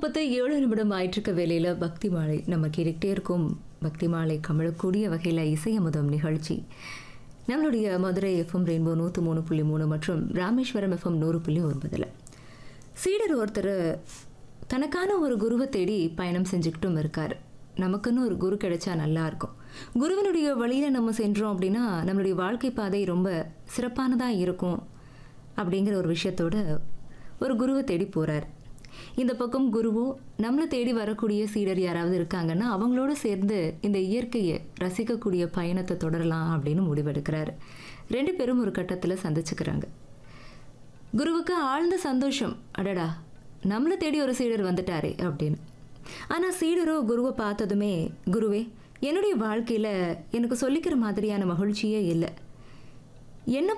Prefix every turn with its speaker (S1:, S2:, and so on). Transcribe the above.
S1: முப்பத்து ஏழு நிமிடம் ஆயிட்டிருக்க வேலையில் பக்தி மாலை நம்ம கேட்டுக்கிட்டே இருக்கோம் பக்தி மாலை கமழக்கூடிய வகையில் இசையமுதம் நிகழ்ச்சி நம்மளுடைய மதுரை எஃப்எம் ரெயின்போ நூற்று மூணு புள்ளி மூணு மற்றும் ராமேஸ்வரம் எஃப்எம் நூறு புள்ளி ஒன்பதில் சீடர் ஒருத்தர் தனக்கான ஒரு குருவை தேடி பயணம் செஞ்சுக்கிட்டும் இருக்கார் நமக்குன்னு ஒரு குரு கிடைச்சா நல்லா இருக்கும் குருவினுடைய வழியில் நம்ம சென்றோம் அப்படின்னா நம்மளுடைய வாழ்க்கை பாதை ரொம்ப சிறப்பானதாக இருக்கும் அப்படிங்கிற ஒரு விஷயத்தோட ஒரு குருவை தேடி போகிறார் இந்த பக்கம் குருவும் நம்மளை தேடி வரக்கூடிய சீடர் யாராவது இருக்காங்கன்னா அவங்களோட சேர்ந்து இந்த இயற்கையை ரசிக்கக்கூடிய பயணத்தை தொடரலாம் அப்படின்னு முடிவெடுக்கிறாரு ரெண்டு பேரும் ஒரு கட்டத்தில் சந்திச்சுக்கிறாங்க குருவுக்கு ஆழ்ந்த சந்தோஷம் அடடா நம்மளை தேடி ஒரு சீடர் வந்துட்டாரே அப்படின்னு ஆனால் சீடரோ குருவை பார்த்ததுமே குருவே என்னுடைய வாழ்க்கையில் எனக்கு சொல்லிக்கிற மாதிரியான மகிழ்ச்சியே இல்லை என்ன